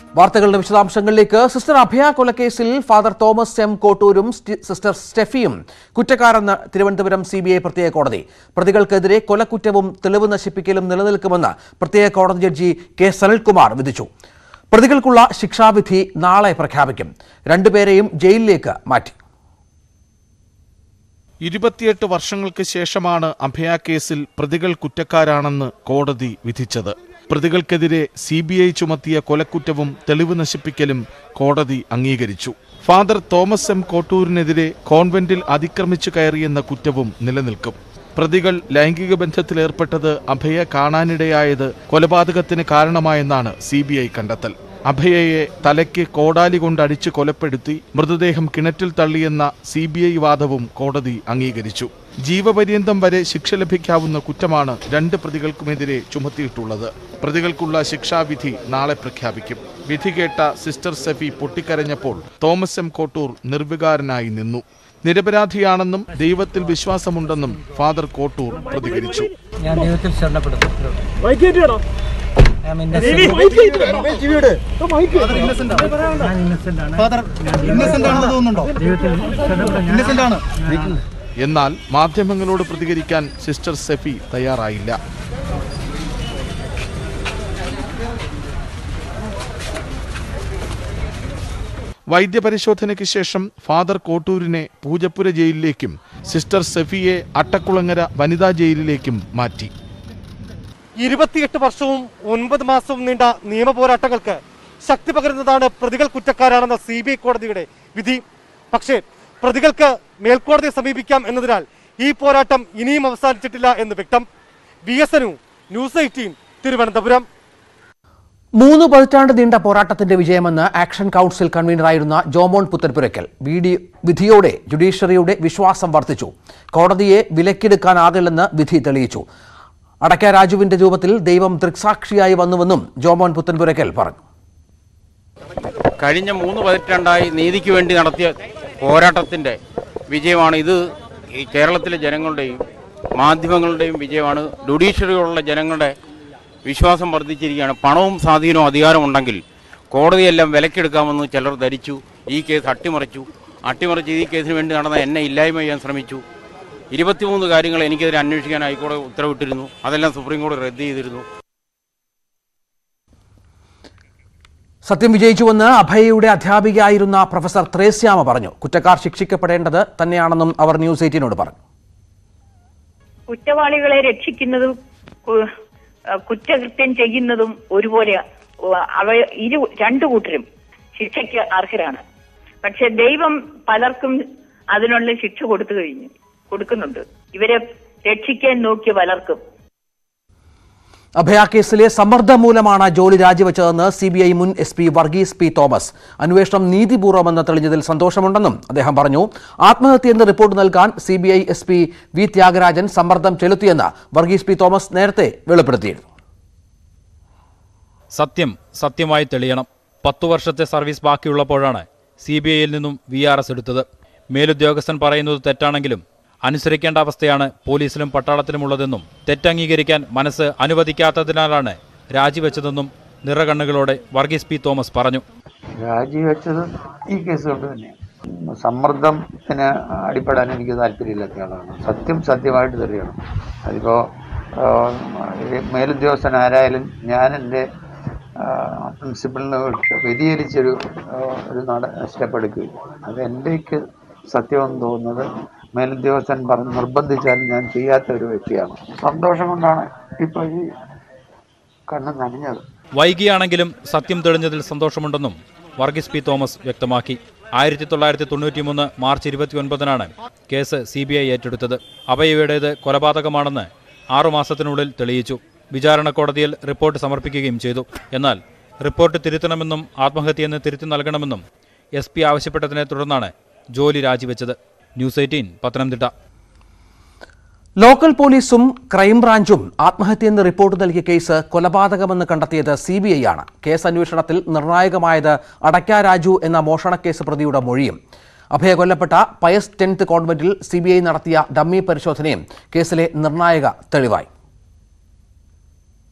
വാർത്തകളുടെ വിശദാംശങ്ങളിലേക്ക് സിസ്റ്റർ അഭയ കൊലക്കേസിൽ ഫാദർ തോമസ് എം കോട്ടൂരും സ്റ്റ് സിസ്റ്റർ സ്റ്റെഫിയും കുറ്റക്കാരെന്ന് തിരുവനന്തപുരം സി ബി ഐ പ്രത്യേക കോടതി പ്രതികൾക്കെതിരെ കൊലക്കുറ്റവും തെളിവ് നശിപ്പിക്കലും നിലനിൽക്കുമെന്ന് പ്രത്യേക കോടതി ജഡ്ജി കെ സനൽകുമാർ വിധിച്ചു പ്രതികൾക്കുള്ള ശിക്ഷാവിധി നാളെ പ്രഖ്യാപിക്കും രണ്ടുപേരെയും ജയിലിലേക്ക് മാറ്റി ഇരുപത്തിയെട്ട് വർഷങ്ങൾക്ക് ശേഷമാണ് അഭയ കേസിൽ പ്രതികൾ കുറ്റക്കാരാണെന്ന് കോടതി വിധിച്ചത് പ്രതികൾക്കെതിരെ സി ബി ഐ ചുമത്തിയ കൊലക്കുറ്റവും തെളിവ് നശിപ്പിക്കലും കോടതി അംഗീകരിച്ചു ഫാദർ തോമസ് എം കോട്ടൂരിനെതിരെ കോൺവെന്റിൽ അതിക്രമിച്ചു കയറിയെന്ന കുറ്റവും നിലനിൽക്കും പ്രതികൾ ലൈംഗിക ബന്ധത്തിലേർപ്പെട്ടത് അഭയ കാണാനിടയായത് കൊലപാതകത്തിന് കാരണമായെന്നാണ് സി ബി ഐ കണ്ടെത്തൽ അഭയയെ തലയ്ക്ക് കോടാലി കൊണ്ട് അടിച്ച് കൊലപ്പെടുത്തി മൃതദേഹം കിണറ്റിൽ തള്ളിയെന്ന സി ബി ഐ വാദവും കോടതി അംഗീകരിച്ചു ജീവപര്യന്തം വരെ ശിക്ഷ ലഭിക്കാവുന്ന കുറ്റമാണ് രണ്ട് പ്രതികൾക്കുമെതിരെ ചുമത്തിയിട്ടുള്ളത് പ്രതികൾക്കുള്ള ശിക്ഷാവിധി നാളെ പ്രഖ്യാപിക്കും വിധി കേട്ട സിസ്റ്റർ സെഫി പൊട്ടിക്കരഞ്ഞപ്പോൾ തോമസ് എം കോട്ടൂർ നിർവികാരനായി നിന്നു നിരപരാധിയാണെന്നും ദൈവത്തിൽ വിശ്വാസമുണ്ടെന്നും ഫാദർ കോട്ടൂർ പ്രതികരിച്ചു ഞാൻ ദൈവത്തിൽ ശരണപ്പെടുന്നു ഞാൻ innocent ആണ്. ദൈവത്തിൽ ശരണപ്പെടുന്നു. എന്നാൽ മാധ്യമങ്ങളോട് പ്രതികരിക്കാൻ സിസ്റ്റർ സെഫി തയ്യാറായില്ല വൈദ്യപരിശോധനയ്ക്ക് ശേഷം ഫാദർ കോട്ടൂരിനെ പൂജപ്പുര ജയിലിലേക്കും സിസ്റ്റർ സെഫിയെ അട്ടക്കുളങ്ങര വനിതാ ജയിലിലേക്കും മാറ്റി ഇരുപത്തിയെട്ട് വർഷവും ഒൻപത് മാസവും നീണ്ട നിയമ പോരാട്ടങ്ങൾക്ക് ശക്തി പകരുന്നതാണ് പ്രതികൾ കുറ്റക്കാരാണെന്ന സി ബി ഐ കോടതിയുടെ വിധി പക്ഷേ പ്രതികൾക്ക് മേൽക്കോടതിയെ സമീപിക്കാം എന്നതിനാൽ ഈ പോരാട്ടം ഇനിയും അവസാനിച്ചിട്ടില്ല എന്ന് വ്യക്തം V S Anu news eighteen Thiruvananthapuram മൂന്ന് പതിറ്റാണ്ട് നീണ്ട പോരാട്ടത്തിന്റെ വിജയമെന്ന് ആക്ഷൻ കൗൺസിൽ കൺവീനറായിരുന്ന ജോമോൻ പുത്തൻപുരയ്ക്കൽ വീഡിയോ വിധിയോടെ ജുഡീഷ്യറിയുടെ വിശ്വാസം വർദ്ധിച്ചു കോടതിയെ വിലക്കെടുക്കാനാകില്ലെന്ന് വിധി തെളിയിച്ചു അടക്ക രാജുവിന്റെ രൂപത്തിൽ ദൈവം ദൃക്സാക്ഷിയായി വന്നുവെന്നും ജോമോൻ പുത്തൻപുരയ്ക്കൽ പറഞ്ഞു കഴിഞ്ഞ മൂന്ന് പതിറ്റാണ്ടായി നീതിക്ക് വേണ്ടി നടത്തിയ പോരാട്ടത്തിൻ്റെ വിജയമാണ് ഇത് ഈ കേരളത്തിലെ ജനങ്ങളുടെയും മാധ്യമങ്ങളുടെയും വിജയമാണ് ജുഡീഷ്യറിയോടുള്ള ജനങ്ങളുടെ വിശ്വാസം വർദ്ധിച്ചിരിക്കുകയാണ് പണവും സ്വാധീനവും അധികാരവും ഉണ്ടെങ്കിൽ കോടതിയെല്ലാം വിലക്കെടുക്കാമെന്ന് ചിലർ ധരിച്ചു ഈ കേസ് അട്ടിമറിച്ചു അട്ടിമറിച്ച് ഈ കേസിന് വേണ്ടി നടന്ന എന്നെ ഇല്ലായ്മ ചെയ്യാൻ ശ്രമിച്ചു ഇരുപത്തിമൂന്ന് കാര്യങ്ങൾ എനിക്കെതിരെ അന്വേഷിക്കാൻ ഹൈക്കോടതി ഉത്തരവിട്ടിരുന്നു അതെല്ലാം സുപ്രീം കോടതി റദ്ദ് ചെയ്തിരുന്നു സത്യം വിജയിച്ചുവെന്ന് അഭയയുടെ അധ്യാപികയായിരുന്ന പ്രൊഫസർ ത്രേസ്യാമ പറഞ്ഞു കുറ്റക്കാർ ശിക്ഷിക്കപ്പെടേണ്ടത് തന്നെയാണെന്നും അവർ ന്യൂസ് എയ്റ്റീനോട് പറഞ്ഞു കുറ്റവാളികളെ രക്ഷിക്കുന്നതും കു- ഏഹ് കുറ്റകൃത്യം ചെയ്യുന്നതും ഒരുപോലെ ഉവ്വ് അവ ഇരു രണ്ടു കൂട്ടരും ശിക്ഷയ്ക്ക് അർഹരാണ് പക്ഷെ ദൈവം പലർക്കും അതിനുള്ള ശിക്ഷ കൊടുത്തു കഴിഞ്ഞു കൊടുക്കുന്നുണ്ട് ഇവരെ രക്ഷിക്കാൻ നോക്കിയ പലർക്കും അഭയ കേസിലെ സമ്മർദ്ദം മൂലമാണ് ജോലി രാജിവെച്ചതെന്ന് സി ബി ഐ മുൻ S P Varghese P Thomas അന്വേഷണം നീതിപൂർവ്വമെന്ന് തെളിഞ്ഞതിൽ സന്തോഷമുണ്ടെന്നും അദ്ദേഹം പറഞ്ഞു ആത്മഹത്യയെന്ന് റിപ്പോർട്ട് നൽകാൻ C B I S P V Thyagarajan സമ്മർദ്ദം ചെലുത്തിയെന്ന് വർഗീസ് പി തോമസ് നേരത്തെ വെളിപ്പെടുത്തിയിരുന്നു സത്യം സത്യമായി തെളിയണം പത്തു വർഷത്തെ സർവീസ് ബാക്കിയുള്ളപ്പോഴാണ് സി ബി ഐയിൽ നിന്നും വി ആർ എസ് എടുത്തത് മേലുദ്യോഗസ്ഥൻ പറയുന്നത് തെറ്റാണെങ്കിലും അനുസരിക്കേണ്ട അവസ്ഥയാണ് പോലീസിലും പട്ടാളത്തിലുമുള്ളതെന്നും തെറ്റംഗീകരിക്കാൻ മനസ്സ് അനുവദിക്കാത്തതിനാലാണ് രാജിവെച്ചതെന്നും നിറകണ്ണുകളോടെ വർഗീസ് പി തോമസ് പറഞ്ഞു രാജിവെച്ചത് ഈ കേസ് കൊണ്ട് തന്നെയാണ് സമ്മർദ്ദത്തിന് അടിപ്പെടാൻ എനിക്ക് താല്പര്യമില്ലാത്ത ആളാണ് സത്യം സത്യമായിട്ട് തെളിയണം അതിപ്പോൾ മേലുദ്യോഗസ്ഥൻ ആരായാലും ഞാൻ എൻ്റെ പ്രിൻസിപ്പളിനെ വ്യതിചലിച്ചൊരു ആ, ഒരു നട സ്റ്റെപ്പ് എടുക്കുകയും അത് എൻ്റെക്ക് സത്യമെന്ന് തോന്നുന്നത് മേലുദ്യോഗസ്ഥൻ പറഞ്ഞ് നിർബന്ധിച്ചാലും ഞാൻ ചെയ്യാത്ത ഒരു വ്യക്തിയാണ് സന്തോഷം കൊണ്ടാണ് ഇപ്പോൾ ഈ കണ്ണ് നനഞ്ഞത് വൈകിയാണെങ്കിലും സത്യം തെളിഞ്ഞതിൽ സന്തോഷമുണ്ടെന്നും വർഗീസ് പി തോമസ് വ്യക്തമാക്കി ആയിരത്തി തൊള്ളായിരത്തി തൊണ്ണൂറ്റിമൂന്ന് മാർച്ച് ഇരുപത്തിയൊൻപതിനാണ് കേസ് സി ബി ഐ ഏറ്റെടുത്തത് അഭയയുടേത് കൊലപാതകമാണെന്ന് ആറുമാസത്തിനുള്ളിൽ തെളിയിച്ചു വിചാരണ കോടതിയിൽ റിപ്പോർട്ട് സമർപ്പിക്കുകയും ചെയ്തു എന്നാൽ റിപ്പോർട്ട് തിരുത്തണമെന്നും ആത്മഹത്യയെന്ന് തിരുത്തി നൽകണമെന്നും എസ് പി ആവശ്യപ്പെട്ടതിനെ തുടർന്നാണ് ജോലി രാജിവെച്ചത് ന്യൂസ് എയ്റ്റീൻ പത്തനംതിട്ട ലോക്കൽ പോലീസും ക്രൈംബ്രാഞ്ചും ആത്മഹത്യയെന്ന് റിപ്പോർട്ട് നൽകിയ കേസ് കൊലപാതകമെന്ന് കണ്ടെത്തിയത് സി ബി ഐ ആണ് കേസ് അന്വേഷണത്തിൽ നിർണായകമായത് അടയ്ക്ക രാജു എന്ന മോഷണക്കേസ് പ്രതിയുടെ മൊഴിയും അഭയ കൊല്ലപ്പെട്ട പയസ് ടെൻത്ത് കോൺവെന്റിൽ സി ബി ഐ നടത്തിയ ഡമ്മി പരിശോധനയും കേസിലെ നിർണായക തെളിവായി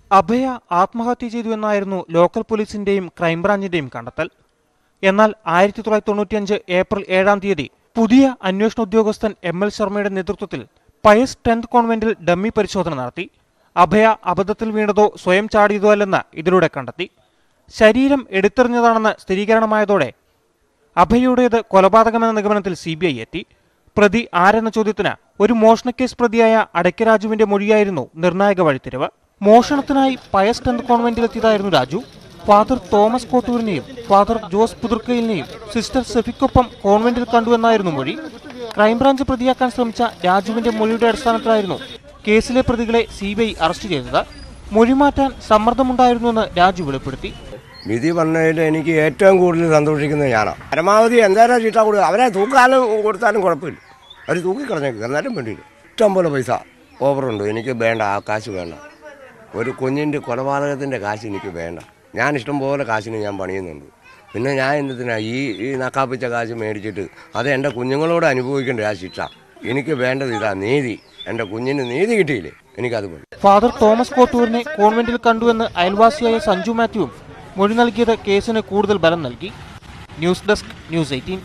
അഭയ ആത്മഹത്യ ചെയ്തു എന്നായിരുന്നു ലോക്കൽ പോലീസിന്റെയും ക്രൈംബ്രാഞ്ചിന്റെയും കണ്ടെത്തൽ എന്നാൽ ആയിരത്തി തൊള്ളായിരത്തി തൊണ്ണൂറ്റിയഞ്ച് ഏപ്രിൽ ഏഴാം തീയതി പുതിയ അന്വേഷണ ഉദ്യോഗസ്ഥൻ എം എൽ ശർമ്മയുടെ നേതൃത്വത്തിൽ പയസ് ടെൻത്ത് കോൺവെന്റിൽ ഡമ്മി പരിശോധന നടത്തി അഭയ അബദ്ധത്തിൽ വീണതോ സ്വയം ചാടിയതോ അല്ലെന്ന് ഇതിലൂടെ കണ്ടെത്തി ശരീരം എടുത്തെറിഞ്ഞതാണെന്ന് സ്ഥിരീകരണമായതോടെ അഭയയുടേത് കൊലപാതകമെന്ന നിഗമനത്തിൽ സി ബി ഐ എത്തി പ്രതി ആരെന്ന ചോദ്യത്തിന് ഒരു മോഷണക്കേസ് പ്രതിയായ അടയ്ക്കരാജുവിന്റെ മൊഴിയായിരുന്നു നിർണായക വഴിത്തിരിവ് മോഷണത്തിനായി പയസ് ടെൻത്ത് കോൺവെന്റിലെത്തിയതായിരുന്നു രാജു ഫാദർ തോമസ് കോട്ടൂരിനെയും ഫാദർ ജോസ് പുതുർക്കയിലിനെയും സിസ്റ്റർ സെഫിക്കൊപ്പം കോൺവെന്റിൽ കണ്ടുവെന്നായിരുന്നു മൊഴി ക്രൈംബ്രാഞ്ച് പ്രതിയാക്കാൻ ശ്രമിച്ച രാജുവിന്റെ മൊഴിയുടെ അടിസ്ഥാനത്തിലായിരുന്നു കേസിലെ പ്രതികളെ സി ബി ഐ അറസ്റ്റ് ചെയ്തത് മൊഴി മാറ്റാൻ സമ്മർദ്ദമുണ്ടായിരുന്നുവെന്ന് രാജു വെളിപ്പെടുത്തി വിധി വന്നതിൽ എനിക്ക് ഏറ്റവും കൂടുതൽ സന്തോഷിക്കുന്നത് ഞാനാണ് പരമാവധി എന്തായാലും ചീട്ടാ കൊടുക്കുക അവരെ തൂക്കാനും കൊടുത്താലും കുഴപ്പമില്ല അവർ തൂക്കിക്കളഞ്ഞേക്ക് എന്നാലും വേണ്ടിയില്ല ഇഷ്ടം പോലെ പൈസ ഓവറുണ്ട് എനിക്ക് വേണ്ട ആ കാശ് വേണ്ട ഒരു കുഞ്ഞിൻ്റെ കൊലപാതകത്തിൻ്റെ കാശ് എനിക്ക് വേണ്ട ഞാൻ ഇഷ്ടം പോലെ കാശിന് ഞാൻ പണിയുന്നുണ്ട് പിന്നെ ഞാൻ എന്തിനാ ഈ ഈ നക്കാപ്പിച്ച കാശ് മേടിച്ചിട്ട് അത് എൻ്റെ കുഞ്ഞുങ്ങളോട് അനുഭവിക്കേണ്ട ആ ശിക്ഷ എനിക്ക് വേണ്ടത് ഇതാ നീതി എൻ്റെ കുഞ്ഞിന് നീതി കിട്ടിയില്ലേ എനിക്കത് മതി ഫാദർ തോമസ് കോട്ടൂരിനെ കോൺവെന്റിൽ കണ്ടുവെന്ന് അയൽവാസിയായ സഞ്ജു മാത്യുവും മൊഴി നൽകിയത് കേസിന് കൂടുതൽ ബലം നൽകി ന്യൂസ് ഡെസ്ക് ന്യൂസ് എയ്റ്റീൻ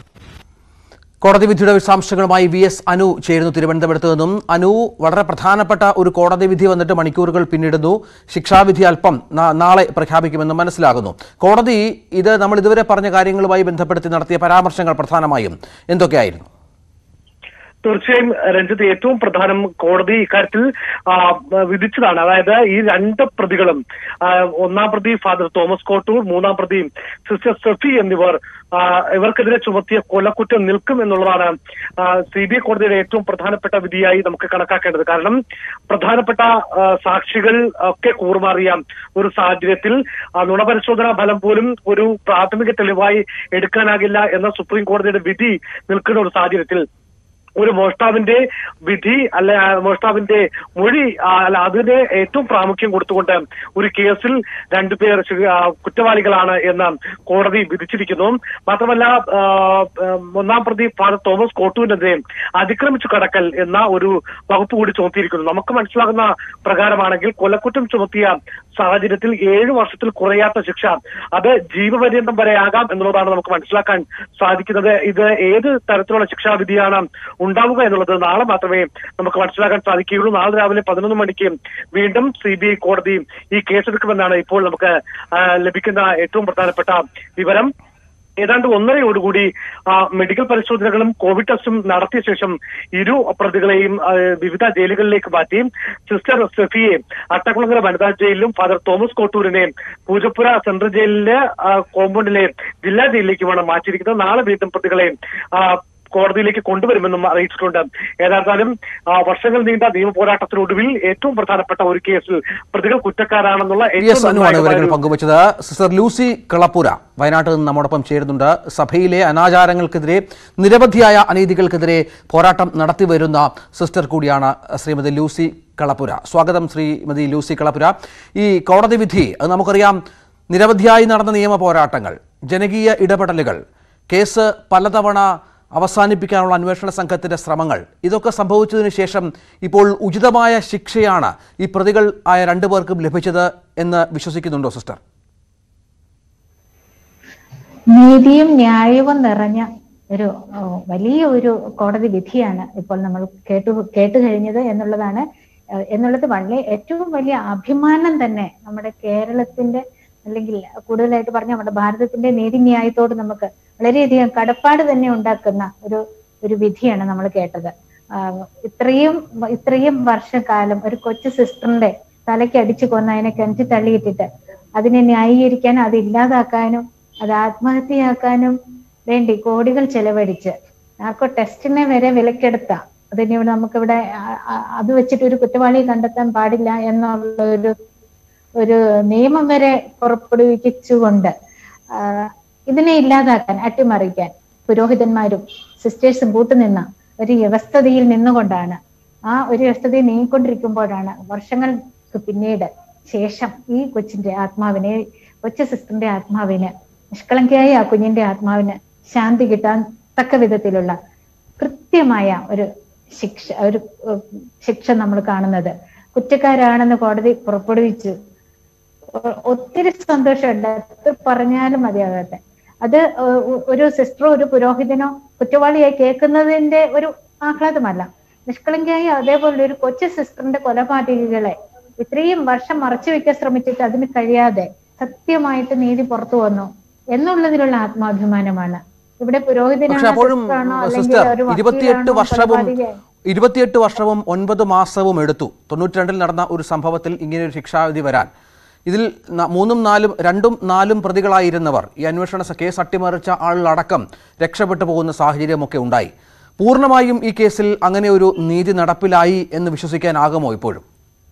കോടതി വിധിയുടെ വിശദാംശങ്ങളുമായി വി എസ് അനു ചേരുന്നു തിരുവനന്തപുരത്ത് നിന്നും അനു വളരെ പ്രധാനപ്പെട്ട ഒരു കോടതി വിധി വന്നിട്ട് മണിക്കൂറുകൾ പിന്നിടുന്നു ശിക്ഷാവിധി അല്പം നാ- നാളെ പ്രഖ്യാപിക്കുമെന്ന് മനസ്സിലാകുന്നു കോടതി ഇത് നമ്മൾ ഇതുവരെ പറഞ്ഞ കാര്യങ്ങളുമായി ബന്ധപ്പെടുത്തി നടത്തിയ പരാമർശങ്ങൾ പ്രധാനമായും എന്തൊക്കെയായിരുന്നു തീർച്ചയായും രഞ്ജിത്ത് ഏറ്റവും പ്രധാനം കോടതി ഇക്കാര്യത്തിൽ ആ, വിധിച്ചതാണ് അതായത് ഈ രണ്ട് പ്രതികളും ആ, ഒന്നാം പ്രതി ഫാദർ തോമസ് കോട്ടൂർ മൂന്നാം പ്രതി സിസ്റ്റർ സ്റ്റെഫി എന്നിവർ ആ, ഇവർക്കെതിരെ ചുമത്തിയ കൊലക്കുറ്റം നിൽക്കും എന്നുള്ളതാണ് സി ബി ഐ കോടതിയുടെ ഏറ്റവും പ്രധാനപ്പെട്ട വിധിയായി നമുക്ക് കണക്കാക്കേണ്ടത് കാരണം പ്രധാനപ്പെട്ട ആ, സാക്ഷികൾ ഒക്കെ കൂറുമാറിയ ഒരു സാഹചര്യത്തിൽ ആ, നുണപരിശോധനാ ഫലം പോലും ഒരു പ്രാഥമിക തെളിവായി എടുക്കാനാകില്ല എന്ന സുപ്രീം കോടതിയുടെ വിധി നിൽക്കുന്ന ഒരു സാഹചര്യത്തിൽ ഒരു മോഷ്ടാവിന്റെ വിധി അല്ല ആ, മോഷ്ടാവിന്റെ മൊഴി ആ, അല്ല അതിന് ഏറ്റവും പ്രാമുഖ്യം കൊടുത്തുകൊണ്ട് ഒരു കേസിൽ രണ്ടുപേർ ശി- ആ, കുറ്റവാളികളാണ് എന്ന് കോടതി വിധിച്ചിരിക്കുന്നു മാത്രമല്ല ആ, ആ, ഒന്നാം പ്രതി ഫാദർ തോമസ് കോട്ടൂരിനെതിരെ അതിക്രമിച്ചു കടക്കൽ എന്ന ഒരു വകുപ്പ് കൂടി ചുമത്തിയിരിക്കുന്നു നമുക്ക് മനസ്സിലാകുന്ന പ്രകാരമാണെങ്കിൽ കൊലക്കുറ്റം ചുമത്തിയ സാഹചര്യത്തിൽ ഏഴു വർഷത്തിൽ കുറയാത്ത ശിക്ഷ അത് ജീവപര്യന്തം വരെ ആകാം എന്നുള്ളതാണ് നമുക്ക് മനസ്സിലാക്കാൻ സാധിക്കുന്നത് ഇത് ഏത് തരത്തിലുള്ള ശിക്ഷാവിധിയാണ് ഉണ്ടാവുക എന്നുള്ളത് നാളെ മാത്രമേ നമുക്ക് മനസ്സിലാക്കാൻ സാധിക്കുകയുള്ളൂ നാളെ രാവിലെ പതിനൊന്ന് മണിക്ക് വീണ്ടും സി ബി ഐ കോടതി ഈ കേസെടുക്കുമെന്നാണ് ഇപ്പോൾ നമുക്ക് ആ, ലഭിക്കുന്ന ഏറ്റവും പ്രധാനപ്പെട്ട വിവരം ഏതാണ്ട് ഒന്നരയോടുകൂടി ആ, മെഡിക്കൽ പരിശോധനകളും കോവിഡ് ടെസ്റ്റും നടത്തിയ ശേഷം ഇരു പ്രതികളെയും ആ, വിവിധ ജയിലുകളിലേക്ക് മാറ്റി സിസ്റ്റർ സെഫിയെ അട്ടക്കുളങ്ങര വനിതാ ജയിലിലും ഫാദർ തോമസ് കോട്ടൂരിനെ പൂജപ്പുര സെൻട്രൽ ജയിലിലെ ആ, കോമ്പൗണ്ടിലെ ജില്ലാ ജയിലിലേക്കുമാണ് മാറ്റിയിരിക്കുന്നത് നാളെ വീണ്ടും പ്രതികളെ ആ, കോടതിയിലേക്ക് കൊണ്ടുവരുമെന്നും അറിയിച്ചിട്ടുണ്ട് ഏതായാലും ആ, വർഷങ്ങൾ നീണ്ട നിയമ പോരാട്ടത്തിനൊടുവിൽ ഏറ്റവും പ്രധാനപ്പെട്ട ഒരു കേസിൽ പ്രതികൾ കുറ്റക്കാരാണെന്നുള്ള വി എസ് ഏറ്റവും അനുവാണ് നിർണായകമായ വിവരങ്ങൾ ഒരു പങ്കുവച്ചത് സിസ്റ്റർ ലൂസി കളപ്പുര വയനാട്ടിൽ നിന്ന് നമ്മോടൊപ്പം ചേരുന്നുണ്ട് സഭയിലെ അനാചാരങ്ങൾക്കെതിരെ നിരവധിയായ അനീതികൾക്കെതിരെ പോരാട്ടം നടത്തിവരുന്ന സിസ്റ്റർ കൂടിയാണ് ശ്രീമതി ലൂസി കളപ്പുര സ്വാഗതം ശ്രീമതി ലൂസി കളപ്പുര ഈ കോടതി വിധി അത് നമുക്കറിയാം നിരവധിയായി നടന്ന നിയമ പോരാട്ടങ്ങൾ ജനകീയ ഇടപെടലുകൾ കേസ് പലതവണ അവസാനിപ്പിക്കാനുള്ള അന്വേഷണ സംഘത്തിന്റെ ശ്രമങ്ങൾ ഇതൊക്കെ സംഭവിച്ചതിന് ശേഷം ഇപ്പോൾ ഉചിതമായ ശിക്ഷയാണ് ഈ പ്രതികൾ ആയ രണ്ടു പേർക്കും ലഭിച്ചത് എന്ന് വിശ്വസിക്കുന്നുണ്ടോ സിസ്റ്റർ നീതിയും ന്യായവും നിറഞ്ഞ ഒരു ഓ, വലിയ ഒരു കോടതി വിധിയാണ് ഇപ്പോൾ നമ്മൾ കേട്ടു കേട്ടു കഴിഞ്ഞത് എന്നുള്ളതാണ് ഏഹ്, എന്നുള്ളത് വളരെ ഏറ്റവും വലിയ അഭിമാനം തന്നെ നമ്മുടെ കേരളത്തിന്റെ അല്ലെങ്കിൽ കൂടുതലായിട്ട് പറഞ്ഞ നമ്മുടെ ഭാരതത്തിന്റെ നീതിന്യായത്തോട് നമുക്ക് വളരെയധികം കടപ്പാട് തന്നെ ഉണ്ടാക്കുന്ന ഒരു ഒരു വിധിയാണ് നമ്മൾ കേട്ടത് ആഹ് ഇത്രയും ഇത്രയും വർഷക്കാലം ഒരു കൊച്ചു സിസ്റ്ററിന്റെ തലയ്ക്ക് അടിച്ചു കൊന്ന് അതിനെ കിണറ്റി തള്ളിയിട്ടിട്ട് അതിനെ ന്യായീകരിക്കാനും അത് ഇല്ലാതാക്കാനും അത് ആത്മഹത്യയാക്കാനും വേണ്ടി കോടികൾ ചെലവഴിച്ച് നാർക്കോ ടെസ്റ്റിനെ വരെ വിലക്കെടുത്ത അതിനെ ഇവിടെ നമുക്കിവിടെ ആ- ആ- അത് വെച്ചിട്ട് ഒരു കുറ്റവാളിയെ കണ്ടെത്താൻ പാടില്ല എന്നുള്ള ഒരു ഒരു നിയമം വരെ പുറപ്പെടുവിച്ചുകൊണ്ട് ആ, ഇതിനെ ഇല്ലാതാക്കാൻ അട്ടിമറിക്കാൻ പുരോഹിതന്മാരും സിസ്റ്റേഴ്സും കൂട്ടുനിന്ന ഒരു വ്യവസ്ഥതയിൽ നിന്നുകൊണ്ടാണ് ആ ഒരു വ്യവസ്ഥതയിൽ നീങ്ങിക്കൊണ്ടിരിക്കുമ്പോഴാണ് വർഷങ്ങൾക്ക് പിന്നീട് ശേഷം ഈ കൊച്ചിന്റെ ആത്മാവിനെ കൊച്ചു സിസ്റ്ററിന്റെ ആത്മാവിന് നിഷ്കളങ്കയായ ആ കുഞ്ഞിന്റെ ആത്മാവിന് ശാന്തി കിട്ടാൻ തക്ക വിധത്തിലുള്ള കൃത്യമായ ഒരു ശിക്ഷ ഒരു ഏഹ്, ശിക്ഷ നമ്മൾ കാണുന്നത് കുറ്റക്കാരാണെന്ന് കോടതി പുറപ്പെടുവിച്ചു ഒ- ഒത്തിരി സന്തോഷമുണ്ട് എത്ര പറഞ്ഞാലും മതിയാകാത്ത അത് ഒ- ഒ- ഒരു സിസ്റ്ററോ ഒരു പുരോഹിതനോ കുറ്റവാളിയായി കേൾക്കുന്നതിന്റെ ഒരു ആഹ്ലാദമല്ല നിഷ്കളങ്കയായി അതേപോലെ ഒരു കൊച്ചു സിസ്റ്ററിന്റെ കൊലപാതകികളെ ഇത്രയും വർഷം മറച്ചു വെക്കാൻ ശ്രമിച്ചിട്ട് അതിന് കഴിയാതെ സത്യമായിട്ട് നീതി പുറത്തു വന്നു എന്നുള്ളതിലുള്ള ആത്മാഭിമാനമാണ് ഇവിടെ പുരോഹിതനാണോ പക്ഷെ അപ്പോഴും സിസ്റ്ററാണോ അല്ലെങ്കിൽ സിസ്റ്റർ ഒരു ഇരുപത്തിയെട്ട് വക്കീലാണോ വർഷവും കൊലപാതകയായി ഇരുപത്തിയെട്ട് വർഷവും ഒൻപത് മാസവും എടുത്തു തൊണ്ണൂറ്റി രണ്ടിൽ നടന്ന ഒരു സംഭവത്തിൽ ഇങ്ങനെ ഒരു ശിക്ഷാവിധി വരാൻ ഇതിൽ ന- മൂന്നും നാലും രണ്ടും നാലും പ്രതികളായിരുന്നവർ ഈ അന്വേഷണ സ- കേസ് അട്ടിമറിച്ച ആളിലടക്കം രക്ഷപ്പെട്ടു പോകുന്ന സാഹചര്യമൊക്കെ ഉണ്ടായി പൂർണ്ണമായും ഈ കേസിൽ അങ്ങനെ ഒരു നീതി നടപ്പിലായി എന്ന് വിശ്വസിക്കാനാകുമോ ഇപ്പോഴും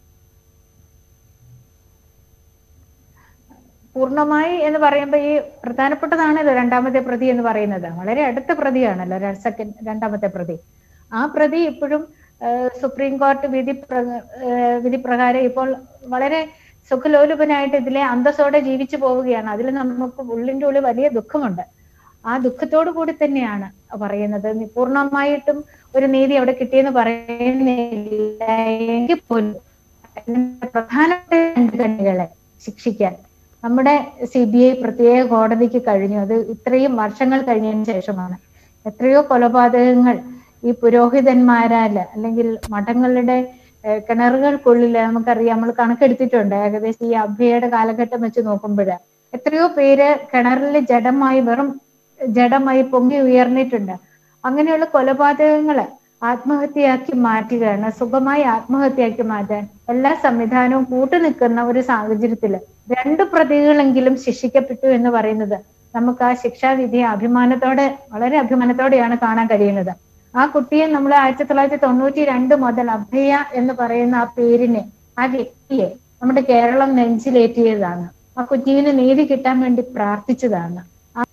പൂർണ്ണമായി എന്ന് പറയുമ്പോൾ ഈ പ്രധാനപ്പെട്ടതാണല്ലോ രണ്ടാമത്തെ പ്രതി എന്ന് പറയുന്നത് വളരെ അടുത്ത പ്രതിയാണല്ലോ സെക്കൻഡ് രണ്ടാമത്തെ പ്രതി ആ പ്രതി ഇപ്പോഴും ഏഹ്, സുപ്രീം കോടതി വിധി പ്ര- ഏഹ്, വിധി പ്രകാരം ഇപ്പോൾ വളരെ സുഖലോലുപനായിട്ട് ഇതിലെ അന്തസ്സോടെ ജീവിച്ചു പോവുകയാണ് അതിൽ നമുക്ക് ഉള്ളിന്റെ ഉള്ളിൽ വലിയ ദുഃഖമുണ്ട് ആ ദുഃഖത്തോടു കൂടി തന്നെയാണ് പറയുന്നത് നി- പൂർണ്ണമായിട്ടും ഒരു നീതി അവിടെ കിട്ടിയെന്ന് പറയുന്നില്ല എങ്കിൽ പോലും അതിന്റെ പ്രധാനപ്പെട്ട രണ്ട് കണ്ണികളെ ശിക്ഷിക്കാൻ നമ്മുടെ സി ബി ഐ പ്രത്യേക കോടതിക്ക് കഴിഞ്ഞു അത് ഇത്രയും വർഷങ്ങൾ കഴിഞ്ഞതിന് ശേഷമാണ് എത്രയോ കൊലപാതകങ്ങൾ ഈ പുരോഹിതന്മാരാല് അല്ലെങ്കിൽ മഠങ്ങളുടെ ഏഹ്, കിണറുകൾക്കുള്ളിൽ നമുക്കറിയാം നമ്മൾ കണക്കെടുത്തിട്ടുണ്ട് ഏകദേശം ഈ അഭയയുടെ കാലഘട്ടം വെച്ച് നോക്കുമ്പോൾ എത്രയോ പേര് കിണറിൽ ജഡമായി വെറും ജഡമായി പൊങ്ങി ഉയർന്നിട്ടുണ്ട് അങ്ങനെയുള്ള കൊലപാതകങ്ങള് ആത്മഹത്യയാക്കി മാറ്റുകയാണ് സുഖമായി ആത്മഹത്യയാക്കി മാറ്റാൻ എല്ലാ സംവിധാനവും കൂട്ടുനിൽക്കുന്ന ഒരു സാഹചര്യത്തില് രണ്ട് പ്രതികളെങ്കിലും ശിക്ഷിക്കപ്പെട്ടു എന്ന് പറയുന്നത് നമുക്ക് ആ ശിക്ഷാവിധിയെ അഭിമാനത്തോടെ വളരെ അഭിമാനത്തോടെയാണ് കാണാൻ കഴിയുന്നത് ആ കുട്ടിയെ നമ്മൾ ആയിരത്തി തൊള്ളായിരത്തി തൊണ്ണൂറ്റി രണ്ട് മുതൽ അഭയ എന്ന് പറയുന്ന ആ പേരിനെ ആ വ്യക്തിയെ നമ്മുടെ കേരളം നെഞ്ചിലേറ്റിയതാണ് ആ കുഞ്ഞിന് നീതി കിട്ടാൻ വേണ്ടി പ്രാർത്ഥിച്ചതാണ്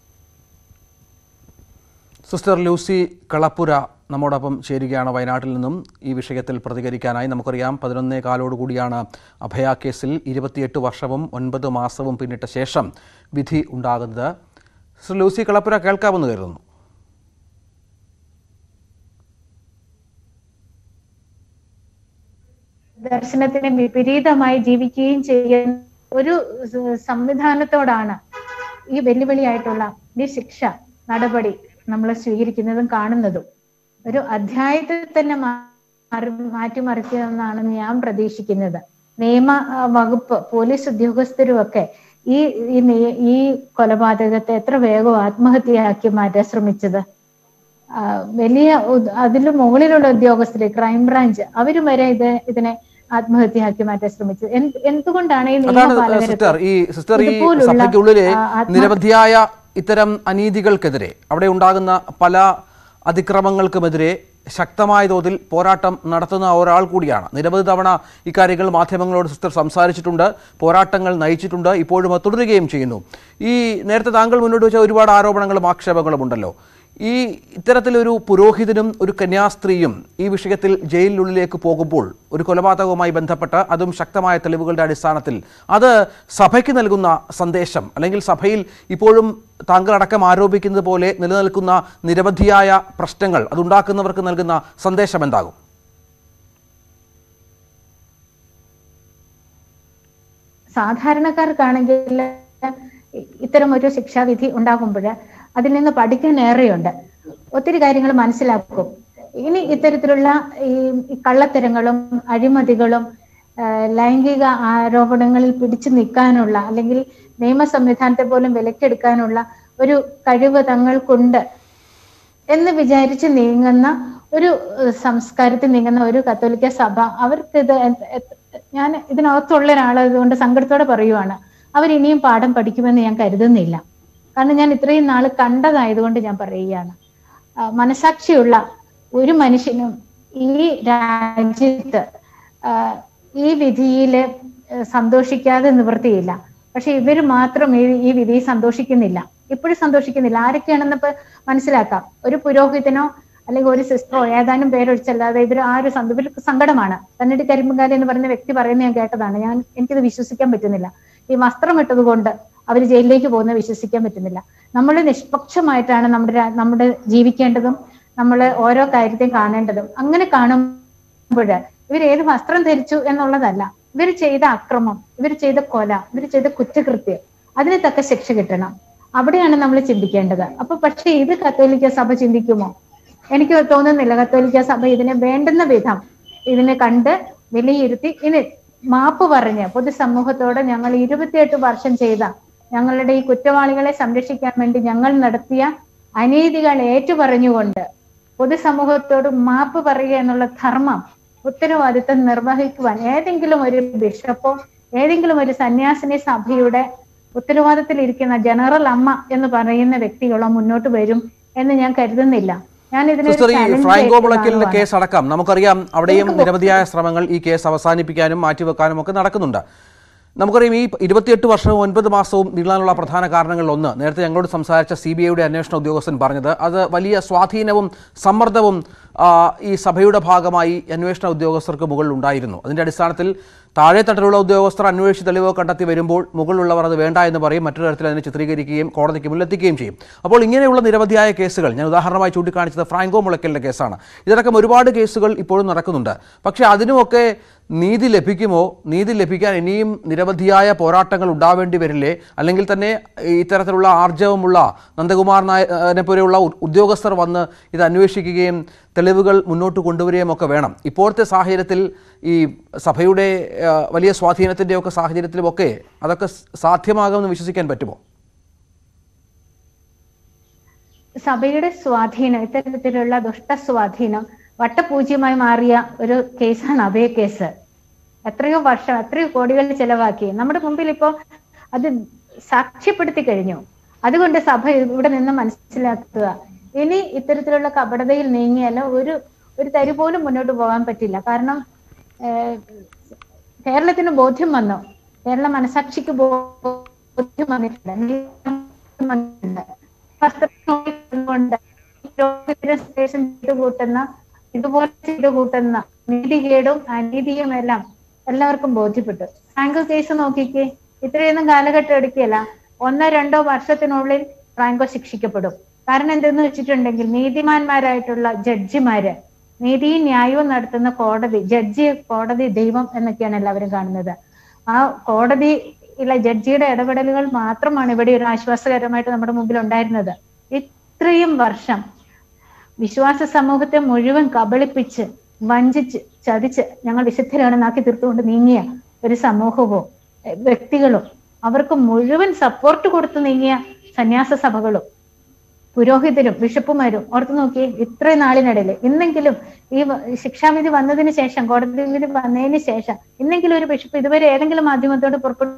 സിസ്റ്റർ ലൂസി കളപ്പുര നമ്മോടൊപ്പം ചേരുകയാണ് വയനാട്ടിൽ നിന്നും ഈ വിഷയത്തിൽ പ്രതികരിക്കാനായി നമുക്കറിയാം പതിനൊന്നേ കാലോടുകൂടിയാണ് അഭയ കേസിൽ ഇരുപത്തിയെട്ട് വർഷവും ഒൻപത് മാസവും പിന്നിട്ട ശേഷം വിധി ഉണ്ടാകുന്നത് സിസ്റ്റർ ലൂസി കളപ്പുര കേൾക്കാമെന്ന് കരുതുന്നു ദർശനത്തിന് വിപരീതമായി ജീവിക്കുകയും ചെയ്യുന്ന ഒരു സ- സംവിധാനത്തോടാണ് ഈ വെല്ലുവിളിയായിട്ടുള്ള ഈ ശിക്ഷ നടപടി നമ്മൾ സ്വീകരിക്കുന്നതും കാണുന്നതും ഒരു അധ്യായത്തിൽ തന്നെ മാറി മാറ്റിമറിക്കുമെന്നാണ് ഞാൻ പ്രതീക്ഷിക്കുന്നത് നിയമ ആ, വകുപ്പ് പോലീസ് ഉദ്യോഗസ്ഥരും ഒക്കെ ഈ ഈ നിയ- ഈ കൊലപാതകത്തെ എത്ര വേഗം ആത്മഹത്യയാക്കി മാറ്റാൻ ശ്രമിച്ചത് ആ, വലിയ ഉദ്- അതിലും മുകളിലുള്ള ഉദ്യോഗസ്ഥര് ക്രൈംബ്രാഞ്ച് അവരും വരെ ഇത് ഇതിനെ ആത്മഹത്യയാക്കി മാറ്റാൻ ശ്രമിച്ചത് എന്ത് എന്തുകൊണ്ടാണ് ഈ അതാണ് നിയമപാലകർക്ക് സിസ്റ്റർ ഈ സിസ്റ്റർ ഈ ഇതുപോലുള്ള, സഭയ്ക്കുള്ളിലെ ആ, ആത്മ- നിരവധിയായ ഇത്തരം അനീതികൾക്കെതിരെ അവിടെ ഉണ്ടാകുന്ന പല അതിക്രമങ്ങൾക്കുമെതിരെ ശക്തമായ തോതിൽ പോരാട്ടം നടത്തുന്ന ഒരാൾ കൂടിയാണ് നിരവധി തവണ ഇക്കാര്യങ്ങൾ മാധ്യമങ്ങളോട് സിസ്റ്റർ സംസാരിച്ചിട്ടുണ്ട് പോരാട്ടങ്ങൾ നയിച്ചിട്ടുണ്ട് ഇപ്പോഴും അത് തുടരുകയും ചെയ്യുന്നു ഈ നേരത്തെ താങ്കൾ മുന്നോട്ട് വെച്ച ഒരുപാട് ആരോപണങ്ങളും ആക്ഷേപങ്ങളും ഉണ്ടല്ലോ ഈ ഇത്തരത്തിലൊരു പുരോഹിതനും ഒരു കന്യാസ്ത്രീയും ഈ വിഷയത്തിൽ ജയിലിനുള്ളിലേക്ക് പോകുമ്പോൾ ഒരു കൊലപാതകവുമായി ബന്ധപ്പെട്ട് അതും ശക്തമായ തെളിവുകളുടെ അടിസ്ഥാനത്തിൽ അത് സഭയ്ക്ക് നൽകുന്ന സന്ദേശം അല്ലെങ്കിൽ സഭയിൽ ഇപ്പോഴും താങ്കളടക്കം ആരോപിക്കുന്നത് പോലെ നിലനിൽക്കുന്ന നിരവധിയായ പ്രശ്നങ്ങൾ അതുണ്ടാക്കുന്നവർക്ക് നൽകുന്ന സന്ദേശം എന്താകും സാധാരണക്കാർക്കാണെങ്കിൽ ഇത്തരം ഒരു ശിക്ഷാവിധി ഉണ്ടാകുമ്പോൾ അതിൽ നിന്ന് പഠിക്കാൻ ഏറെയുണ്ട് ഒത്തിരി കാര്യങ്ങൾ മനസ്സിലാക്കും ഇനി ഇത്തരത്തിലുള്ള ഈ ഈ കള്ളത്തരങ്ങളും അഴിമതികളും ആ, ലൈംഗിക ആരോപണങ്ങളിൽ പിടിച്ചു നിൽക്കാനുള്ള അല്ലെങ്കിൽ നിയമ സംവിധാനത്തെ പോലും വിലക്കെടുക്കാനുള്ള ഒരു കഴിവ് തങ്ങൾക്കുണ്ട് എന്ന് വിചാരിച്ച് നീങ്ങുന്ന ഒരു ഏഹ്, സംസ്കാരത്തിൽ നീങ്ങുന്ന ഒരു കത്തോലിക്ക സഭ അവർക്ക് ഇത് എ- എ- ഞാൻ ഇതിനകത്തുള്ള ഒരാളായതുകൊണ്ട് സങ്കടത്തോടെ പറയുവാണ് അവർ ഇനിയും പാഠം പഠിക്കുമെന്ന് ഞാൻ കരുതുന്നില്ല കാരണം ഞാൻ ഇത്രയും നാള് കണ്ടതായതുകൊണ്ട് ഞാൻ പറയുകയാണ് ആ, മനസാക്ഷിയുള്ള ഒരു മനുഷ്യനും ഈ രാജ്യത്ത് ആ, ഈ വിധിയില് ഏഹ്, സന്തോഷിക്കാതെ നിവൃത്തിയില്ല പക്ഷെ ഇവര് മാത്രം ഈ ഈ വിധിയിൽ സന്തോഷിക്കുന്നില്ല ഇപ്പോഴും സന്തോഷിക്കുന്നില്ല ആരൊക്കെയാണെന്ന് ഇപ്പൊ മനസ്സിലാക്കാം ഒരു പുരോഹിതനോ അല്ലെങ്കിൽ ഒരു സിസ്റ്ററോ ഏതാനും പേരൊഴിച്ചല്ലാതെ ഇവർ ആ ഒരു സന്ത- ഇവർക്ക് സങ്കടമാണ് തന്നിട്ട് കരിമ്പുകാരി എന്ന് പറയുന്ന വ്യക്തി പറയുന്നത് ഞാൻ കേട്ടതാണ് ഞാൻ എനിക്കിത് വിശ്വസിക്കാൻ പറ്റുന്നില്ല ഈ വസ്ത്രം ഇട്ടത് കൊണ്ട് അവർ ജയിലിലേക്ക് പോകുന്നത് വിശ്വസിക്കാൻ പറ്റുന്നില്ല നമ്മൾ നിഷ്പക്ഷമായിട്ടാണ് നമ്മുടെ രാ- നമ്മുടെ ജീവിക്കേണ്ടതും നമ്മൾ ഓരോ കാര്യത്തെയും കാണേണ്ടതും അങ്ങനെ കാണുമ്പോൾ ഇവർ ഏത് വസ്ത്രം ധരിച്ചു എന്നുള്ളതല്ല ഇവർ ചെയ്ത അക്രമം ഇവർ ചെയ്ത കൊല ഇവർ ചെയ്ത കുറ്റകൃത്യം അതിന് തക്ക ശിക്ഷ കിട്ടണം അവിടെയാണ് നമ്മൾ ചിന്തിക്കേണ്ടത് അപ്പൊ പക്ഷെ ഇത് കത്തോലിക്ക സഭ ചിന്തിക്കുമോ എനിക്ക് തോന്നുന്നില്ല കത്തോലിക്ക സഭ ഇതിനെ വേണ്ടുന്ന വിധം ഇതിനെ കണ്ട് വിലയിരുത്തി ഇനി മാപ്പ് പറഞ്ഞ് പൊതുസമൂഹത്തോട് ഞങ്ങൾ ഇരുപത്തിയെട്ട് വർഷം ചെയ്ത ഞങ്ങളുടെ ഈ കുറ്റവാളികളെ സംരക്ഷിക്കാൻ വേണ്ടി ഞങ്ങൾ നടത്തിയ അനീതികൾ ഏറ്റുപറഞ്ഞുകൊണ്ട് പൊതുസമൂഹത്തോട് മാപ്പ് പറയുക എന്നുള്ള ധർമ്മം ഉത്തരവാദിത്തം നിർവഹിക്കുവാൻ ഏതെങ്കിലും ഒരു ബിഷപ്പോ ഏതെങ്കിലും ഒരു സന്യാസിനി സഭയുടെ ഉത്തരവാദിത്തത്തിലിരിക്കുന്ന ജനറൽ അമ്മ എന്ന് പറയുന്ന വ്യക്തികളോ മുന്നോട്ട് വരും എന്ന് ഞാൻ കരുതുന്നില്ല ഞാൻ ഇതിനൊരു സിസ്റ്റർ ഈ challenge ഫ്രാങ്കോ ആയിട്ട് മുളയ്ക്കലിന്റെ കാണുവാണ്. കേസ് അടക്കം നമുക്കറിയാം അവിടെയും നിരവധിയായ ശ്രമങ്ങൾ ഈ കേസ് അവസാനിപ്പിക്കാനും മാറ്റിവെക്കാനും ഒക്കെ നടക്കുന്നുണ്ട് നമുക്കറിയാം ഈ ഇരുപത്തിയെട്ട് വർഷവും ഒൻപത് മാസവും നീളാനുള്ള പ്രധാന കാരണങ്ങളിൽ ഒന്ന് നേരത്തെ ഞങ്ങളോട് സംസാരിച്ച സി ബി ഐയുടെ അന്വേഷണ ഉദ്യോഗസ്ഥൻ പറഞ്ഞത് അത് വലിയ സ്വാധീനവും സമ്മർദ്ദവും ആ, ഈ സഭയുടെ ഭാഗമായി അന്വേഷണ ഉദ്യോഗസ്ഥർക്ക് മുകളിൽ ഉണ്ടായിരുന്നു അതിന്റെ അടിസ്ഥാനത്തിൽ താഴെത്തട്ടിലുള്ള ഉദ്യോഗസ്ഥർ അന്വേഷിച്ച് തെളിവ് കണ്ടെത്തി വരുമ്പോൾ മുകളിലുള്ളവർ അത് വേണ്ട എന്ന് പറയും മറ്റൊരു തരത്തിൽ അതിനെ ചിത്രീകരിക്കുകയും കോടതിക്ക് മുന്നിലെത്തിക്കുകയും ചെയ്യും അപ്പോൾ ഇങ്ങനെയുള്ള നിരവധിയായ കേസുകൾ ഞാൻ ഉദാഹരണമായി ചൂണ്ടിക്കാണിച്ചത് ഫ്രാങ്കോ മുളയ്ക്കലിന്റെ കേസാണ് ഇതിനടക്കം ഒരുപാട് കേസുകൾ ഇപ്പോഴും നടക്കുന്നുണ്ട് പക്ഷേ അതിനുമൊക്കെ നീതി ലഭിക്കുമോ നീതി ലഭിക്കാൻ ഇനിയും നിരവധിയായ പോരാട്ടങ്ങൾ ഉണ്ടാവേണ്ടി വരില്ലേ അല്ലെങ്കിൽ തന്നെ ഇത്തരത്തിലുള്ള ആർജവമുള്ള നന്ദകുമാർ നായനെ പോലെയുള്ള ഉ- ഉദ്യോഗസ്ഥർ വന്ന് ഇത് അന്വേഷിക്കുകയും തെളിവുകൾ മുന്നോട്ട് കൊണ്ടുവരികയും ഒക്കെ വേണം ഇപ്പോഴത്തെ സാഹചര്യത്തിൽ ഈ സഭയുടെ ആ, വലിയ സ്വാധീനത്തിൻ്റെയൊക്കെ സാഹചര്യത്തിലുമൊക്കെ അതൊക്കെ സ് സാധ്യമാകുമെന്ന് വിശ്വസിക്കാൻ പറ്റുമോ സഭയുടെ സ്വാധീനം ഇത്തരത്തിലുള്ള ദുഷ്ട സ്വാധീനം വട്ടപൂജ്യമായി മാറിയ ഒരു കേസാണ് അഭയ കേസ് എത്രയോ വർഷം എത്രയോ കോടികൾ ചെലവാക്കി നമ്മുടെ മുമ്പിൽ ഇപ്പോ അത് സാക്ഷ്യപ്പെടുത്തി കഴിഞ്ഞു അതുകൊണ്ട് സഭ ഇവിടെ നിന്ന് മനസ്സിലാക്കുക ഇനി ഇത്തരത്തിലുള്ള കപടതയിൽ നീങ്ങിയാൽ ഒരു ഒരു തരി പോലും മുന്നോട്ട് പോകാൻ പറ്റില്ല കാരണം ഏഹ്, കേരളത്തിന് ബോധ്യം വന്നു കേരള മനസാക്ഷിക്ക് ബോധ്യം വന്നിട്ടുണ്ട് വന്നിട്ടുണ്ട്. വസ്ത്രങ്ങൾ സ്റ്റേഷൻ ചെയ്ത് കൂട്ടുന്ന ഇതുപോലെ ചെയ്ത് കൂട്ടുന്ന നീതികേടും അനീതിയും എല്ലാം എല്ലാവർക്കും ബോധ്യപ്പെട്ടു ഫ്രാങ്കോ കേസ് നോക്കിക്കേ ഇത്രയൊന്നും കാലഘട്ടം എടുക്കുകയല്ല ഒന്നോ രണ്ടോ വർഷത്തിനുള്ളിൽ ഫ്രാങ്കോ ശിക്ഷിക്കപ്പെടും കാരണം എന്തെന്ന് വെച്ചിട്ടുണ്ടെങ്കിൽ നീതിമാന്മാരായിട്ടുള്ള ജഡ്ജിമാര് നീതിയും ന്യായവും നടത്തുന്ന കോടതി ജഡ്ജി കോടതി ദൈവം എന്നൊക്കെയാണ് എല്ലാവരും കാണുന്നത് ആ കോടതിയിലെ ജഡ്ജിയുടെ ഇടപെടലുകൾ മാത്രമാണ് ഇവിടെ ഒരു ആശ്വാസകരമായിട്ട് നമ്മുടെ മുമ്പിൽ ഉണ്ടായിരുന്നത് ഇത്രയും വർഷം വിശ്വാസ സമൂഹത്തെ മുഴുവൻ കബളിപ്പിച്ച് വഞ്ചിച്ച് ചതിച്ച് ഞങ്ങൾ വിശുദ്ധരാണെന്നാക്കി തീർത്തുകൊണ്ട് നീങ്ങിയ ഒരു സമൂഹവും എഹ് വ്യക്തികളും അവർക്ക് മുഴുവൻ സപ്പോർട്ട് കൊടുത്തു നീങ്ങിയ സന്യാസ സഭകളും പുരോഹിതരും ബിഷപ്പുമാരും ഓർത്തു നോക്കിയേ ഇത്രയും നാളിനിടയിൽ ഇന്നെങ്കിലും ഈ വ- ശിക്ഷാവിധി വന്നതിന് ശേഷം കോടതി വിധി വന്നതിന് ശേഷം ഇന്നെങ്കിലും ഒരു ബിഷപ്പ് ഇതുവരെ ഏതെങ്കിലും മാധ്യമത്തോട് പുറപ്പെട്ടു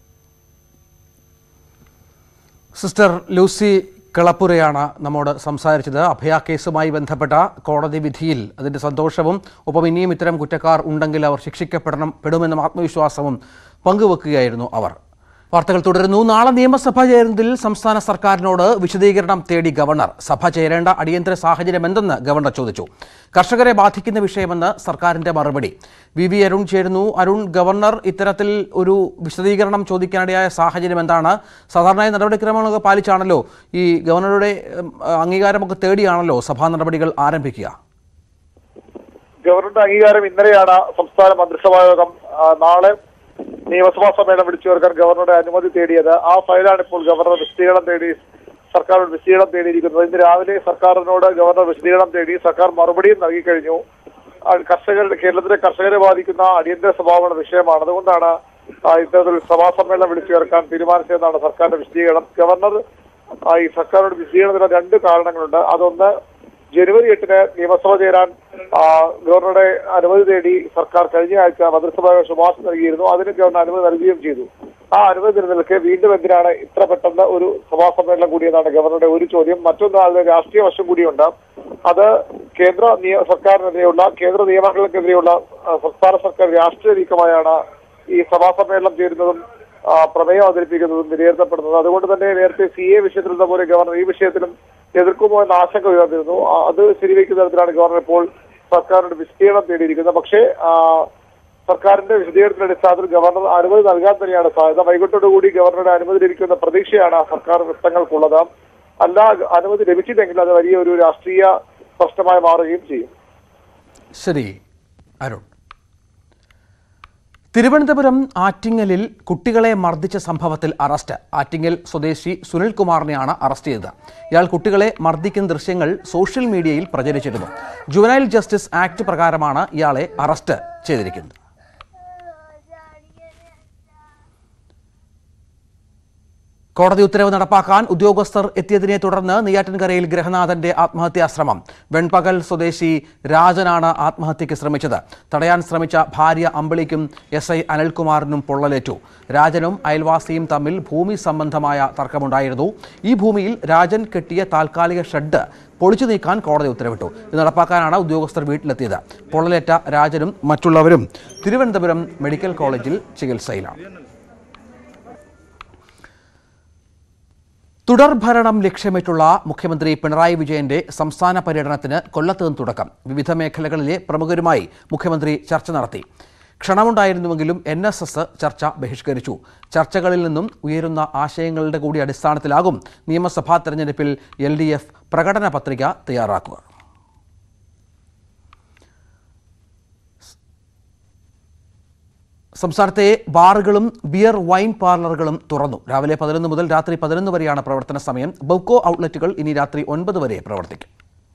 സിസ്റ്റർ ലൂസി കിളപ്പുരയാണ് നമ്മോട് സംസാരിച്ചത് അഭയ കേസുമായി ബന്ധപ്പെട്ട കോടതി വിധിയിൽ അതിൻ്റെ സന്തോഷവും ഒപ്പം ഇനിയും ഇത്തരം കുറ്റക്കാർ ഉണ്ടെങ്കിൽ അവർ ശിക്ഷിക്കപ്പെടണം പെടുമെന്ന ആത്മവിശ്വാസവും പങ്കുവെക്കുകയായിരുന്നു അവർ വാർത്തകൾ തുടരുന്നു നാളെ നിയമസഭ ചേരുന്നതിൽ സംസ്ഥാന സർക്കാരിനോട് വിശദീകരണം തേടി ഗവർണർ സഭ ചേരേണ്ട അടിയന്തര സാഹചര്യം എന്തെന്ന് ഗവർണർ ചോദിച്ചു കർഷകരെ ബാധിക്കുന്ന വിഷയമെന്ന് സർക്കാരിന്റെ മറുപടി വി വി അരുൺ ചേരുന്നു അരുൺ ഗവർണർ ഇത്തരത്തിൽ ഒരു വിശദീകരണം ചോദിക്കാനിടയായ സാഹചര്യം എന്താണ് സാധാരണയായി നടപടിക്രമങ്ങളൊക്കെ പാലിച്ചാണല്ലോ ഈ ഗവർണറുടെ ഉം, അംഗീകാരമൊക്കെ തേടിയാണല്ലോ സഭാ നടപടികൾ ആരംഭിക്കുക ഗവർണറുടെ അംഗീകാരം ഇന്നലെയാണ് സംസ്ഥാന മന്ത്രിസഭാ യോഗം ആ, നാളെ നിയമസഭാ സമ്മേളനം വിളിച്ചു ചേർക്കാൻ ഗവർണറുടെ അനുമതി തേടിയത് ആ ഫയലാണ് ഇപ്പോൾ ഗവർണർ വിശദീകരണം തേടി സർക്കാരോട് വിശദീകരണം തേടിയിരിക്കുന്നത് ഇന്ന് രാവിലെ സർക്കാരിനോട് ഗവർണർ വിശദീകരണം തേടി സർക്കാർ മറുപടിയും നൽകി കഴിഞ്ഞു ആ, കർഷകരുടെ കേരളത്തിലെ കർഷകരെ ബാധിക്കുന്ന അടിയന്തര സ്വഭാവമുള്ള വിഷയമാണ് അതുകൊണ്ടാണ് ആ, ഇത്തരത്തിൽ സഭാ സമ്മേളനം വിളിച്ചു ചേർക്കാൻ തീരുമാനിച്ചതെന്നാണ് സർക്കാരിന്റെ വിശദീകരണം ഗവർണർ ആ, ഈ സർക്കാരോട് വിശദീകരണത്തിന് രണ്ട് കാരണങ്ങളുണ്ട് അതൊന്ന് ജനുവരി എട്ടിന് നിയമസഭ ചേരാൻ ആ, ഗവർണറുടെ അനുമതി തേടി സർക്കാർ കഴിഞ്ഞ ആഴ്ച മന്ത്രിസഭ ശുപാർശ നൽകിയിരുന്നു അതിന് ഗവർണർ അനുമതി നൽകുകയും ചെയ്തു ആ അനുമതി നിലനിൽക്കെ വീണ്ടും എന്തിനാണ് ഇത്ര പെട്ടെന്ന് ഒരു സഭാ സമ്മേളനം കൂടിയെന്നാണ് ഗവർണറുടെ ഒരു ചോദ്യം മറ്റൊന്ന് അതിന് രാഷ്ട്രീയ വശം കൂടിയുണ്ട് അത് കേന്ദ്ര നിയ- സർക്കാരിനെതിരെയുള്ള കേന്ദ്ര നിയമങ്ങൾക്കെതിരെയുള്ള ആ, സംസ്ഥാന സർക്കാർ രാഷ്ട്രീയ നീക്കമായാണ് ഈ സഭാ സമ്മേളനം ചേരുന്നതും ആ, പ്രമേയം അവതരിപ്പിക്കുന്നതും വിലയിരുത്തപ്പെടുന്നത് അതുകൊണ്ട് തന്നെ നേരത്തെ സി എ വിഷയത്തിൽ നിന്ന പോലെ ഗവർണർ ഈ വിഷയത്തിലും എതിർക്കുമോ എന്ന ആശങ്ക ഉയർന്നിരുന്നു ആ, അത് ശരിവെക്കുന്ന തരത്തിലാണ് ഗവർണർ ഇപ്പോൾ സർക്കാരിന്റെ വിശദീകരണം തേടിയിരിക്കുന്നത് പക്ഷേ ആ, സർക്കാരിന്റെ വിശദീകരണത്തിന്റെ അടിസ്ഥാനത്തിൽ ഗവർണർ അനുമതി നൽകാൻ തന്നെയാണ് സാധ്യത വൈകിട്ടോടുകൂടി ഗവർണറുടെ അനുമതി ലഭിക്കുന്ന പ്രതീക്ഷയാണ് സർക്കാർ വൃത്തങ്ങൾക്കുള്ളത് അല്ല അനുമതി ലഭിച്ചില്ലെങ്കിൽ അത് വലിയ ഒരു രാഷ്ട്രീയ പ്രശ്നമായി മാറുകയും ചെയ്യും ശരി അരുൺ തിരുവനന്തപുരം ആറ്റിങ്ങലിൽ കുട്ടികളെ മർദ്ദിച്ച സംഭവത്തിൽ അറസ്റ്റ് ആറ്റിങ്ങൽ സ്വദേശി സുനിൽകുമാറിനെയാണ് അറസ്റ്റ് ചെയ്തത് ഇയാൾ കുട്ടികളെ മർദ്ദിക്കുന്ന ദൃശ്യങ്ങൾ സോഷ്യൽ മീഡിയയിൽ പ്രചരിച്ചിരുന്നു ജുവനൈൽ ജസ്റ്റിസ് ആക്ട് പ്രകാരമാണ് ഇയാളെ അറസ്റ്റ് ചെയ്തിരിക്കുന്നത് കോടതി ഉത്തരവ് നടപ്പാക്കാൻ ഉദ്യോഗസ്ഥർ എത്തിയതിനെ തുടർന്ന് നെയ്യാറ്റിൻകരയിൽ ഗൃഹനാഥന്റെ ആത്മഹത്യാശ്രമം വെൺപകൽ സ്വദേശി രാജനാണ് ആത്മഹത്യയ്ക്ക് ശ്രമിച്ചത് തടയാൻ ശ്രമിച്ച ഭാര്യ അമ്പിളിക്കും എസ് ഐ അനിൽകുമാറിനും പൊള്ളലേറ്റു രാജനും അയൽവാസിയും തമ്മിൽ ഭൂമി സംബന്ധമായ തർക്കമുണ്ടായിരുന്നു ഈ ഭൂമിയിൽ രാജൻ കെട്ടിയ താൽക്കാലിക ഷെഡ് പൊളിച്ചു നീക്കാൻ കോടതി ഉത്തരവിട്ടു ഇത് നടപ്പാക്കാനാണ് ഉദ്യോഗസ്ഥർ വീട്ടിലെത്തിയത് പൊള്ളലേറ്റ രാജനും മറ്റുള്ളവരും തിരുവനന്തപുരം മെഡിക്കൽ കോളേജിൽ ചികിത്സയിലാണ് തുടർഭരണം ലക്ഷ്യമിട്ടുള്ള മുഖ്യമന്ത്രി പിണറായി വിജയന്റെ സംസ്ഥാന പര്യടനത്തിന് കൊല്ലത്ത് നിന്ന് തുടക്കം വിവിധ മേഖലകളിലെ പ്രമുഖരുമായി മുഖ്യമന്ത്രി ചർച്ച നടത്തി ക്ഷണമുണ്ടായിരുന്നുവെങ്കിലും എൻ എസ് എസ് ചർച്ച ബഹിഷ്കരിച്ചു ചർച്ചകളിൽ നിന്നും ഉയരുന്ന ആശയങ്ങളുടെ കൂടി അടിസ്ഥാനത്തിലാകും നിയമസഭാ തെരഞ്ഞെടുപ്പിൽ എൽ ഡി എഫ് പ്രകടന പത്രിക തയ്യാറാക്കുക സംസ്ഥാനത്തെ ബാറുകളും ബിയർ വൈൻ പാർലറുകളും തുറന്നു രാവിലെ പതിനൊന്ന് മുതൽ രാത്രി പതിനൊന്ന് വരെയാണ് പ്രവർത്തന സമയം ബൗക്കോ ഔട്ട്ലെറ്റുകൾ ഇനി രാത്രി ഒൻപത് വരെ പ്രവർത്തിക്കും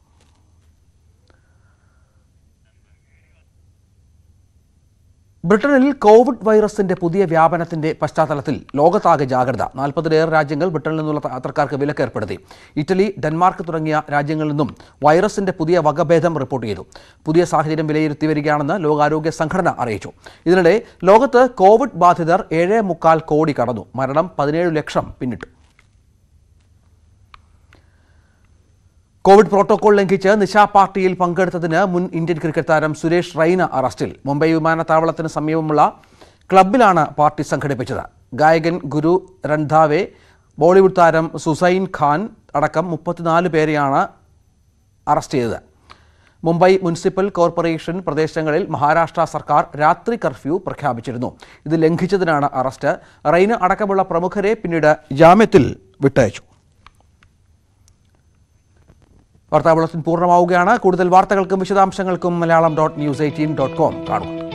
ബ്രിട്ടനിൽ കോവിഡ് വൈറസിന്റെ പുതിയ വ്യാപനത്തിന്റെ പശ്ചാത്തലത്തിൽ ലോകത്താകെ ജാഗ്രത നാൽപ്പതിലേറെ രാജ്യങ്ങൾ ബ്രിട്ടനിൽ നിന്നുള്ള യാത്രക്കാർക്ക് വിലക്ക് ഏർപ്പെടുത്തി ഇറ്റലി ഡെൻമാർക്ക് തുടങ്ങിയ രാജ്യങ്ങളിൽ നിന്നും വൈറസിന്റെ പുതിയ വകഭേദം റിപ്പോർട്ട് ചെയ്തു പുതിയ സാഹചര്യം വിലയിരുത്തി വരികയാണെന്ന് ലോകാരോഗ്യ സംഘടന അറിയിച്ചു ഇതിനിടെ ലോകത്ത് കോവിഡ് ബാധിതർ ഏഴേ മുക്കാൽ കോടി കടന്നു മരണം പതിനേഴ് ലക്ഷം പിന്നിട്ടു കോവിഡ് പ്രോട്ടോകോൾ ലംഘിച്ച് നിശാ പാർട്ടിയിൽ പങ്കെടുത്തതിന് മുൻ ഇന്ത്യൻ ക്രിക്കറ്റ് താരം സുരേഷ് റൈന അറസ്റ്റിൽ മുംബൈ വിമാനത്താവളത്തിന് സമീപമുള്ള ക്ലബിലാണ് പാർട്ടി സംഘടിപ്പിച്ചത് ഗായകൻ ഗുരു രൺധാവെ ബോളിവുഡ് താരം സുസൈൻ ഖാൻ അടക്കം മുപ്പത്തിനാല് പേരെയാണ് അറസ്റ്റ് ചെയ്തത് മുംബൈ മുനിസിപ്പൽ കോർപ്പറേഷൻ പ്രദേശങ്ങളിൽ മഹാരാഷ്ട്ര സർക്കാർ രാത്രി കർഫ്യൂ പ്രഖ്യാപിച്ചിരുന്നു ഇത് ലംഘിച്ചതിനാണ് അറസ്റ്റ് റൈന അടക്കമുള്ള പ്രമുഖരെ പിന്നീട് ജാമ്യത്തിൽ വിട്ടയച്ചു വാർത്താ ബുള്ളറ്റിൻ പൂർണ്ണമാവുകയാണ് കൂടുതൽ വാർത്തകൾക്കും വിശദാംശങ്ങൾക്കും Malayalam dot news eighteen dot com കാണുക